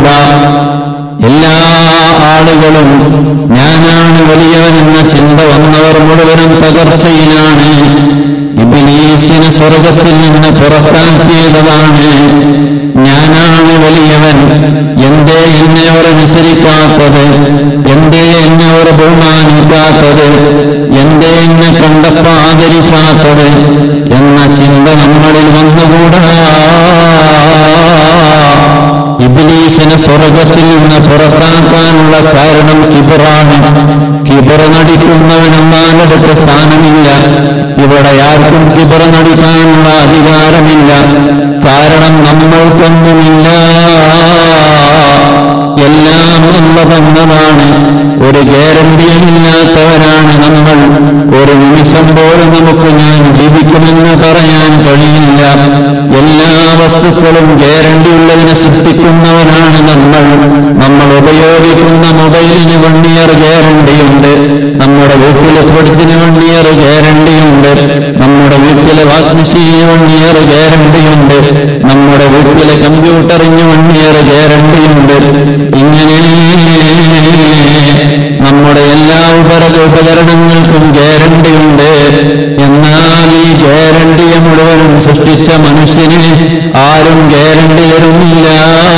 അറിഞ്ഞുകൂടാ എല്ലാ ആളുകളും ഞാനാണ് വലിയവനെന്ന ചിന്ത വന്നവർ മുഴുവനും തകർച്ചയിലാണ് ഇബിലീസിനെ സ്വർഗത്തിൽ നിന്ന് പുറത്താക്കിയതാണ് ഞാനാണ് വലിയവൻ എന്തേ എന്നെ അവർ അനുസരിക്കാത്തത് എന്തേ എന്നെ അവർ ബഹുമാനിക്കാത്തത് എന്തേ എന്നെ കണ്ടപ്പോ ആദരിക്കാത്തത് എന്ന ചിന്ത നമ്മളിൽ വന്നുകൂടാ ഇബിലീസിനെ സ്വർഗത്തിൽ നിന്ന് പുറത്താക്കാനുള്ള കാരണം കിബറാണ് കിബറ നടിക്കുന്നവനൊന്നാലടുത്ത് സ്ഥാനമില്ല ഇവിടെ ആർക്കും കിബറ നടിക്കാനുള്ള അധികാരമില്ല കാരണം നമ്മൾക്കൊന്നുമില്ല എല്ലാം ഉള്ളതെന്നതാണ് ഒരു ഗ്യാരണ്ടിയുമില്ലാത്തവരാണ് നമ്മൾ ഒരു നിമിഷം പോലും നമുക്ക് ഞാൻ ജീവിക്കുമെന്ന് പറയാൻ കഴിയില്ല എല്ലാ വസ്തുക്കളും ഗ്യാരണ്ടി ഉള്ളതിനെ സൃഷ്ടിക്കുന്നവനാണ് നമ്മൾ നമ്മൾ ഉപയോഗിക്കുന്ന മൊബൈലിന് വൺ ഇയർ ഗ്യാരണ്ടിയുണ്ട് നമ്മുടെ വീട്ടിലെ ഫ്രിഡ്ജിന് വൺ ഇയർ ഗ്യാരണ്ടിയുണ്ട് നമ്മുടെ വീട്ടിലെ വാഷ് മെഷീന് വൺ ഇയർ ഗ്യാരണ്ടിയുണ്ട് നമ്മുടെ വീട്ടിലെ കമ്പ്യൂട്ടറിന് വൺ ഇയർ ഗ്യാരണ്ടിയുണ്ട് ഇങ്ങനെ നമ്മുടെ എല്ലാ ഉപര ഉപകരണങ്ങൾക്കും ഗ്യാരണ്ടിയുണ്ട് എന്നാൽ ഈ ഗ്യാരണ്ടിയെ മുഴുവനും സൃഷ്ടിച്ച മനുഷ്യന് ആരും ഗ്യാരണ്ടി തരുന്നില്ല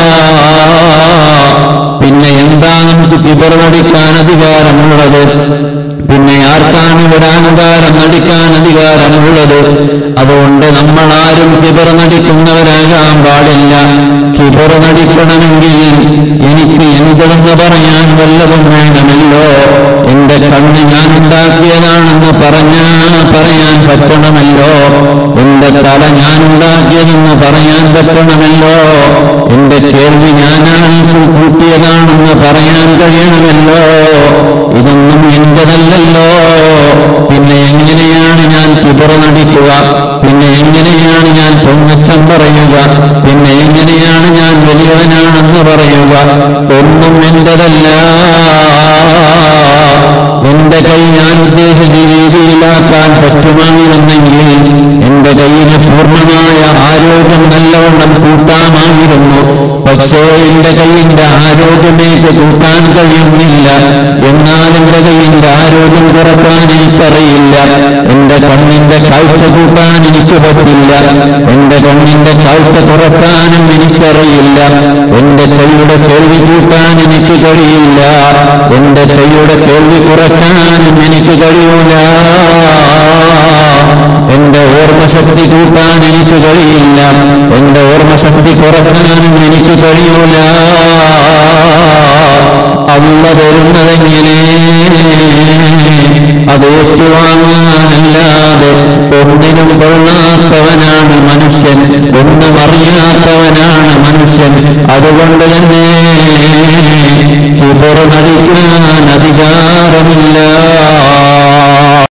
പിന്നെ എന്താ നമുക്ക് കിബർ നടിക്കാൻ അധികാരമുള്ളത് പിന്നെ ആർക്കാണ് ഇവിടെ അഹങ്കാരം നടിക്കാൻ അധികാരമുള്ളത് അതുകൊണ്ട് നമ്മൾ ആരും കിബർ നടിക്കുന്നവരാകാൻ പാടില്ല കിബർ നടിക്കണമെങ്കിൽ എനിക്ക് എന്തെന്ന് പറയാൻ വല്ലതും വേണമല്ലോ എന്റെ കണ്ണ് ഞാൻ ഉണ്ടാക്കിയതാണെന്ന് പറഞ്ഞാ പറയാൻ പറ്റണമല്ലോ എന്റെ തല ഞാൻ ഉണ്ടാക്കിയതെന്ന് പറയാൻ പറ്റണമല്ലോ എന്റെ കേൾവി ഞാനാണ് കൂട്ടിയതാണെന്ന് പറയാൻ കഴിയണമല്ലോ ഇതൊന്നും എന്റേതല്ലല്ലോ പിന്നെ എങ്ങനെയാണ് ഞാൻ കിബറ നടിക്കുക പിന്നെ എങ്ങനെയാണ് ഞാൻ പൊങ്ങച്ചം പറയുക പിന്നെ എങ്ങനെയാണ് ഞാൻ വലിയവനാണെന്ന് പറയുക ഒന്നും എന്റേതല്ല എന്റെ കൈ ഞാൻ ഉദ്ദേശിച്ച രീതിയിലാക്കാൻ പറ്റുമായിരുന്നെങ്കിൽ എന്റെ കൈയിന് പൂർണ്ണമായ ആരോഗ്യം നല്ലവണ്ണം കൂട്ടാമായിരുന്നു പക്ഷേ എന്റെ കൈയിന്റെ ആരോഗ്യമേക്ക് കൂട്ടാൻ കഴിയുന്നില്ല എന്നാൽ എന്റെ കൈയിന്റെ ആരോഗ്യം കുറക്കാൻ എനിക്കറിയില്ല എന്റെ കണ്ണിന്റെ കാഴ്ച കൂട്ടാൻ എനിക്ക് പറ്റില്ല എന്റെ കണ്ണിന്റെ കാഴ്ച കുറക്കാനും എനിക്കറിയില്ല എന്റെ ചെവിയുടെ കേൾവി കൂട്ടാൻ എനിക്ക് കഴിയില്ല എന്റെ ചെവിയുടെ കേൾവി കുറക്കാനും എനിക്ക് കഴിയൂല എന്റെ ഓർമ്മശക്തി കൂട്ടാൻ എനിക്ക് കഴിയില്ല എന്റെ ഓർമ്മശക്തി കുറക്കാനും എനിക്ക് കഴിയൂല അല്ല തരുന്നതെങ്ങനെ അത് ഏറ്റുവാങ്ങാനല്ലാതെ ഒന്നിനും കൊള്ളാത്തവനാണ് മനുഷ്യൻ ഒന്നും അറിയാത്തവനാണ് മനുഷ്യൻ അതുകൊണ്ട് തന്നെ